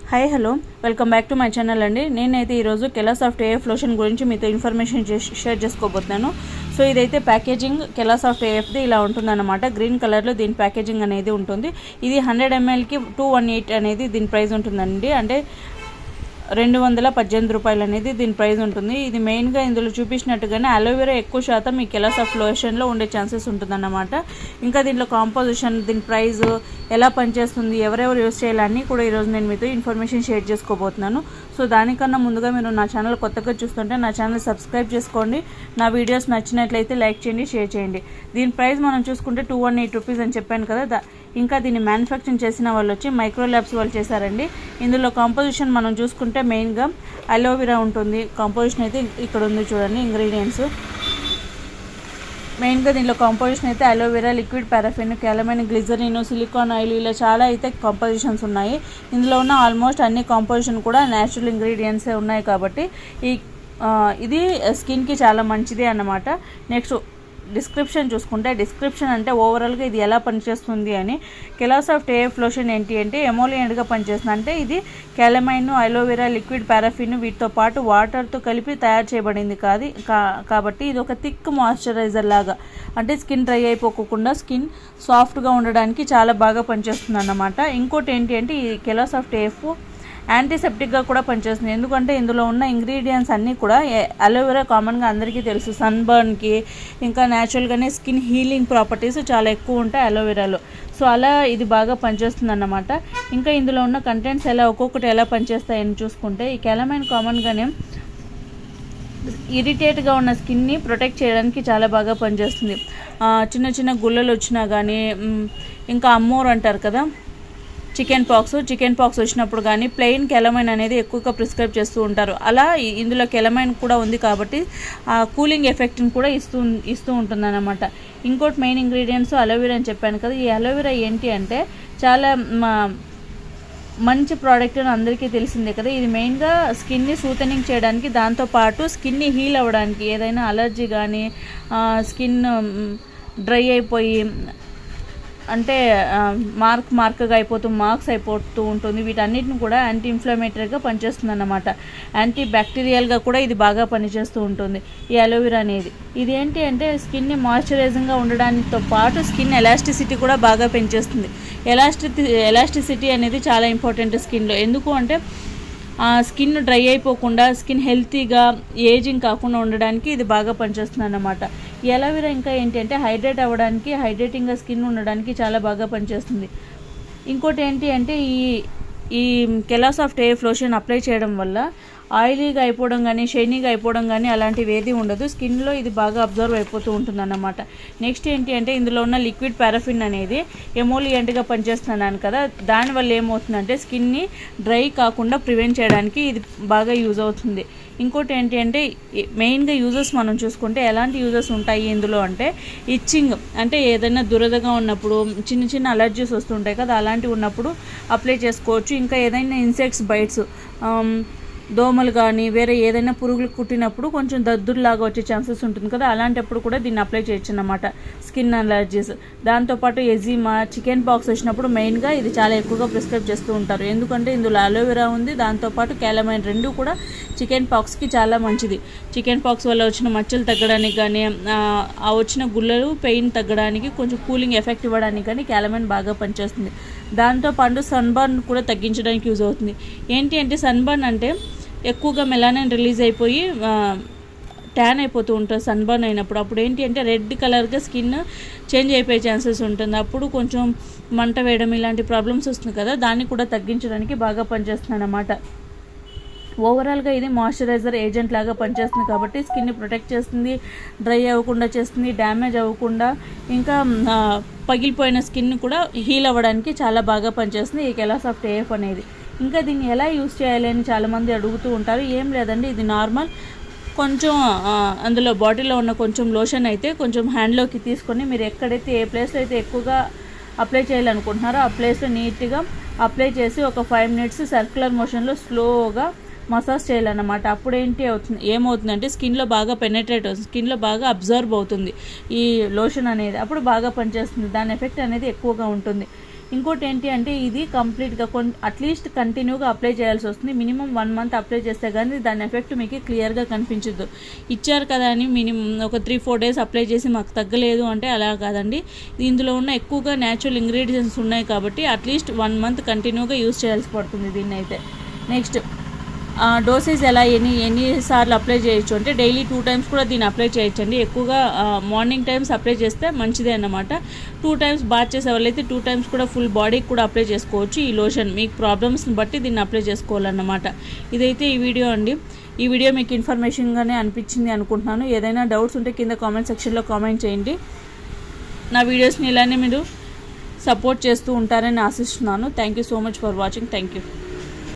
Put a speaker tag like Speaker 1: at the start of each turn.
Speaker 1: hi hello welcome back to my channel అండి నేనైతే ఈరోజు కెలాసాఫ్ట్ ఏఎఫ్ లోషన్ గురించి మీతో ఇన్ఫర్మేషన్ చేసి- షేర్ చేసుకోబోతున్నాను సో ఇదైతే ప్యాకేజింగ్ కెలాసాఫ్ట్ ఏఎఫ్ది ఇలా ఉంటుందన్నమాట గ్రీన్ కలర్లో దీని ప్యాకేజింగ్ అనేది ఉంటుంది ఇది హండ్రెడ్ ఎంఎల్కి టూ వన్ ఎయిట్ అనేది దీని ప్రైస్ ఉంటుందండి అంటే రెండు వందల పద్దెనిమిది రూపాయలు అనేది దీని ప్రైస్ ఉంటుంది ఇది మెయిన్గా ఇందులో చూపించినట్టుగానే అలోవెరా ఎక్కువ శాతం ఈ కెలాస్ ఆఫ్ లోషన్లో ఉండే ఛాన్సెస్ ఉంటుందన్నమాట ఇంకా దీంట్లో కాంపోజిషన్ దీని ప్రైస్ ఎలా పనిచేస్తుంది ఎవరెవరు యూస్ చేయాలన్నీ కూడా ఈరోజు నేను మీతో ఇన్ఫర్మేషన్ షేర్ చేసుకోబోతున్నాను సో దానికన్నా ముందుగా మీరు నా ఛానల్ కొత్తగా చూస్తుంటే నా ఛానల్ సబ్స్క్రైబ్ చేసుకోండి నా వీడియోస్ నచ్చినట్లయితే లైక్ చేయండి షేర్ చేయండి దీని ప్రైస్ మనం చూసుకుంటే టూ వన్ ఎయిట్ రూపీస్ అని చెప్పాను కదా దా- ఇంకా దీన్ని మ్యానుఫ్యాక్చరింగ్ చేసిన వాళ్ళు వచ్చి మైక్రో ల్యాబ్స్ వాళ్ళు చేశారండి ఇందులో కాంపోజిషన్ మనం చూసుకుంటే మెయిన్గా అలోవెరా ఉంటుంది కాంపోజిషన్ అయితే ఇక్కడ ఉంది చూడండి ఇంగ్రీడియంట్స్ మెయిన్గా దీనిలో కాంపోజిషన్ అయితే aloe vera liquid paraffin calamine glycerin silicone oil ఇలా చాలా అయితే కాంపోజిషన్స్ ఉన్నాయి ఇందులో ఉన్న ఆల్మోస్ట్ అన్ని కాంపోజిషన్ కూడా న్యాచురల్ ఇంగ్రీడియంట్సే ఉన్నాయి కాబట్టి ఈ ఆ, ఇది స్కిన్కి చాలా మంచిది అన్నమాట నెక్స్ట్ డిస్క్రిప్షన్ చూసుకుంటే డిస్క్రిప్షన్ అంటే ఓవరాల్గా ఇది ఎలా పనిచేస్తుంది అని కెలాసాఫ్ట్ ఏఎఫ్ లోషన్ ఏంటి అంటే ఎమోలియంట్గా పనిచేస్తుంది అంటే ఇది క్యాలమైన్ అలోవెరా లిక్విడ్ పారాఫిన్ వీటితో పాటు వాటర్తో కలిపి తయారు చేయబడింది కాదు కా- కాబట్టి ఇది ఒక థిక్ మాయిశ్చరైజర్ లాగా అంటే స్కిన్ డ్రై అయిపోకుండా స్కిన్ సాఫ్ట్గా ఉండడానికి చాలా బాగా పనిచేస్తుంది అన్నమాట ఇంకోటి ఏంటి అంటే ఈ కెలాసాఫ్ట్ ఏఎఫ్ యాంటీసెప్టిక్గా కూడా పనిచేస్తుంది ఎందుకంటే ఇందులో ఉన్న ఇంగ్రీడియంట్స్ అన్నీ కూడా ఏ- అలోవెరా కామన్గా అందరికీ తెలుసు సన్బర్న్కి ఇంకా న్యాచురల్గానే స్కిన్ హీలింగ్ ప్రాపర్టీస్ చాలా ఎక్కువ ఉంటాయి అలోవెరాలో సో అలా ఇది బాగా పనిచేస్తుంది అన్నమాట ఇంకా ఇందులో ఉన్న కంటెంట్స్ ఎలా ఒక్కొక్కటి ఎలా పనిచేస్తాయని చూసుకుంటే ఈ కెలమైన్ కామన్గానే ఇరిటేట్గా ఉన్న స్కిన్ని ప్రొటెక్ట్ చేయడానికి చాలా బాగా పనిచేస్తుంది ఆ, చిన్న చిన్న గుల్లలు వచ్చినా కానీ మ్, ఇంకా అమ్మోర్ అంటారు కదా చికెన్ పాక్స్ చికెన్ పాక్స్ వచ్చినప్పుడు కానీ ప్లెయిన్ కెలమైన్ అనేది ఎక్కువగా ప్రిస్క్రైబ్ చేస్తూ ఉంటారు అలా ఈ- ఇందులో కెలమైన్ కూడా ఉంది కాబట్టి ఆ కూలింగ్ ఎఫెక్ట్ని కూడా ఇస్తూ ఇస్తూ ఉంటుందన్నమాట ఇంకోటి మెయిన్ ఇంగ్రీడియంట్స్ అలోవెరా అని చెప్పాను కదా ఈ అలోవెరా ఏంటి అంటే చాలా మా మంచి ప్రోడక్ట్ అని అందరికీ తెలిసిందే కదా ఇది మెయిన్గా స్కిన్ని సూతనింగ్ చేయడానికి దాంతోపాటు స్కిన్ని హీల్ అవ్వడానికి ఏదైనా అలర్జీ కానీ స్కిన్ డ్రై అయిపోయి అంటే ఆ, మార్క్ మార్క్గా అయిపోతూ మార్క్స్ అయిపోతూ ఉంటుంది వీటన్నిటిని కూడా యాంటీ ఇన్ఫ్లమేటరీగా పనిచేస్తుంది అన్నమాట యాంటీ బ్యాక్టీరియల్గా కూడా ఇది బాగా పనిచేస్తూ ఉంటుంది ఈ అలోవెరా అనేది ఇది ఏంటి అంటే స్కిన్ని మాయిశ్చరైజింగ్గా ఉండడానితో పాటు స్కిన్ ఎలాస్టిసిటీ కూడా బాగా పెంచేస్తుంది ఎలాస్టి ఎలాస్టిసిటీ అనేది చాలా ఇంపార్టెంట్ స్కిన్లో ఎందుకు అంటే ఆ స్కిన్ డ్రై అయిపోకుండా స్కిన్ హెల్తీగా ఏజింగ్ కాకుండా ఉండడానికి ఇది బాగా పనిచేస్తుంది అన్నమాట ఈ అలోవెరా ఇంకా ఏంటి అంటే హైడ్రేట్ అవ్వడానికి హైడ్రేటింగ్గా స్కిన్ ఉండడానికి చాలా బాగా పనిచేస్తుంది ఇంకోటి ఏంటి అంటే ఈ ఈ కెలాసాఫ్ట్ ఏఎఫ్ లోషన్ అప్లై చేయడం వల్ల ఆయిలీగా అయిపోవడం కానీ షైనీగా అయిపోవడం కానీ అలాంటివి ఏది ఉండదు స్కిన్లో ఇది బాగా అబ్జర్వ్ అయిపోతూ ఉంటుంది అన్నమాట నెక్స్ట్ ఏంటి అంటే ఇందులో ఉన్న లిక్విడ్ పారాఫిన్ అనేది ఎమోలియంట్గా పనిచేస్తున్నాను కదా దానివల్ల ఏమవుతుందంటే స్కిన్ని డ్రై కాకుండా ప్రివెంట్ చేయడానికి ఇది బాగా యూజ్ అవుతుంది ఇంకోటి ఏంటి అంటే మెయిన్గా యూజెస్ మనం చూసుకుంటే ఎలాంటి యూజెస్ ఉంటాయి ఇందులో అంటే ఇచ్చింగ్ అంటే ఏదైనా దురదగా ఉన్నప్పుడు చిన్న చిన్న అలర్జీస్ వస్తుంటాయి కదా అలాంటివి ఉన్నప్పుడు అప్లై చేసుకోవచ్చు ఇంకా ఏదైనా ఇన్సెక్ట్స్ బైట్స్ దోమలు కానీ వేరే ఏదైనా పురుగులు కుట్టినప్పుడు కొంచెం దద్దుర్లాగా వచ్చే ఛాన్సెస్ ఉంటుంది కదా అలాంటప్పుడు కూడా దీన్ని అప్లై చేయొచ్చు అన్నమాట స్కిన్ అలర్జీస్ దాంతోపాటు ఎజిమా చికెన్ పాక్స్ వచ్చినప్పుడు మెయిన్గా ఇది చాలా ఎక్కువగా ప్రిస్క్రైబ్ చేస్తూ ఉంటారు ఎందుకంటే ఇందులో అలోవెరా ఉంది దాంతోపాటు క్యాలమైన్ రెండు కూడా చికెన్ పాక్స్కి చాలా మంచిది చికెన్ పాక్స్ వల్ల వచ్చిన మచ్చలు తగ్గడానికి కానీ ఆ, ఆ వచ్చిన గుల్లలు పెయిన్ తగ్గడానికి కొంచెం కూలింగ్ ఎఫెక్ట్ ఇవ్వడానికి కానీ క్యాలమైన్ బాగా పనిచేస్తుంది దాంతోపాటు సన్బర్న్ కూడా తగ్గించడానికి యూజ్ అవుతుంది ఏంటి అంటే సన్బర్న్ అంటే ఎక్కువగా మెలానిన్ రిలీజ్ అయిపోయి ఆ, ట్యాన్ అయిపోతూ ఉంటుంది సన్బర్న్ అయినప్పుడు అప్పుడు ఏంటి అంటే రెడ్ కలర్గా స్కిన్ చేంజ్ అయిపోయే ఛాన్సెస్ ఉంటుంది అప్పుడు కొంచెం మంట వేయడం ఇలాంటి ప్రాబ్లమ్స్ వస్తుంది కదా దాన్ని కూడా తగ్గించడానికి బాగా పనిచేస్తుంది అన్నమాట ఓవరాల్గా ఇది మాయిశ్చరైజర్ ఏజెంట్ లాగా పనిచేస్తుంది కాబట్టి స్కిన్ని ప్రొటెక్ట్ చేస్తుంది డ్రై అవ్వకుండా చేస్తుంది డ్యామేజ్ అవ్వకుండా ఇంకా ఆ, పగిలిపోయిన స్కిన్ కూడా హీల్ అవ్వడానికి చాలా బాగా పనిచేస్తుంది ఈ కెలాసాఫ్ట్ ఏఎఫ్ అనేది ఇంకా దీన్ని ఎలా యూస్ చేయాలి అని చాలామంది అడుగుతూ ఉంటారు ఏం లేదండి ఇది నార్మల్ కొంచెం ఆ, అందులో బాటిల్లో ఉన్న కొంచెం లోషన్ అయితే కొంచెం హ్యాండ్లోకి తీసుకొని మీరు ఎక్కడైతే ఏ ప్లేస్లో అయితే ఎక్కువగా అప్లై చేయాలనుకుంటున్నారో ఆ ప్లేస్లో నీట్గా అప్లై చేసి ఒక ఫైవ్ మినిట్స్ సర్క్యులర్ మోషన్లో స్లోగా మసాజ్ చేయాలన్నమాట అప్పుడు ఏంటి అవుతుంది ఏమవుతుందంటే స్కిన్లో బాగా పెనట్రేట్ అవుతుంది స్కిన్లో బాగా అబ్జర్వ్ అవుతుంది ఈ లోషన్ అనేది అప్పుడు బాగా పనిచేస్తుంది దాని ఎఫెక్ట్ అనేది ఎక్కువగా ఉంటుంది ఇంకోటి ఏంటి అంటే ఇది కంప్లీట్గా కొన్ అట్లీస్ట్ కంటిన్యూగా అప్లై చేయాల్సి వస్తుంది మినిమం వన్ మంత్ అప్లై చేస్తే కానీ దాని ఎఫెక్ట్ మీకు క్లియర్గా కనిపించదు ఇచ్చారు కదా అని మినిమం ఒక త్రీ ఫోర్ డేస్ అప్లై చేసి మాకు తగ్గలేదు అంటే అలా కాదండి ఇందులో ఉన్న ఎక్కువగా న్యాచురల్ ఇంగ్రీడియంట్స్ ఉన్నాయి కాబట్టి అట్లీస్ట్ వన్ మంత్ కంటిన్యూగా యూస్ చేయాల్సి పడుతుంది దీన్ని అయితే నెక్స్ట్ డోసేజ్ ఎలా ఎన్ని ఎన్నిసార్లు అప్లై చేయొచ్చు అంటే డైలీ టూ టైమ్స్ కూడా దీన్ని అప్లై చేయొచ్చు అండి ఎక్కువగా మార్నింగ్ టైమ్స్ అప్లై చేస్తే మంచిదే అన్నమాట టూ టైమ్స్ బాత్ చేసే వాళ్ళైతే టూ టైమ్స్ కూడా ఫుల్ బాడీకి కూడా అప్లై చేసుకోవచ్చు ఈ లోషన్ మీకు ప్రాబ్లమ్స్ని బట్టి దీన్ని అప్లై చేసుకోవాలన్నమాట ఇదైతే ఈ వీడియో అండి ఈ వీడియో మీకు ఇన్ఫర్మేషన్గానే అనిపించింది అనుకుంటున్నాను ఏదైనా డౌట్స్ ఉంటే కింద కామెంట్ సెక్షన్లో కామెంట్ చేయండి నా వీడియోస్ని ఇలానే మీరు సపోర్ట్ చేస్తూ ఉంటారని ఆశిస్తున్నాను thank you so much for watching thank you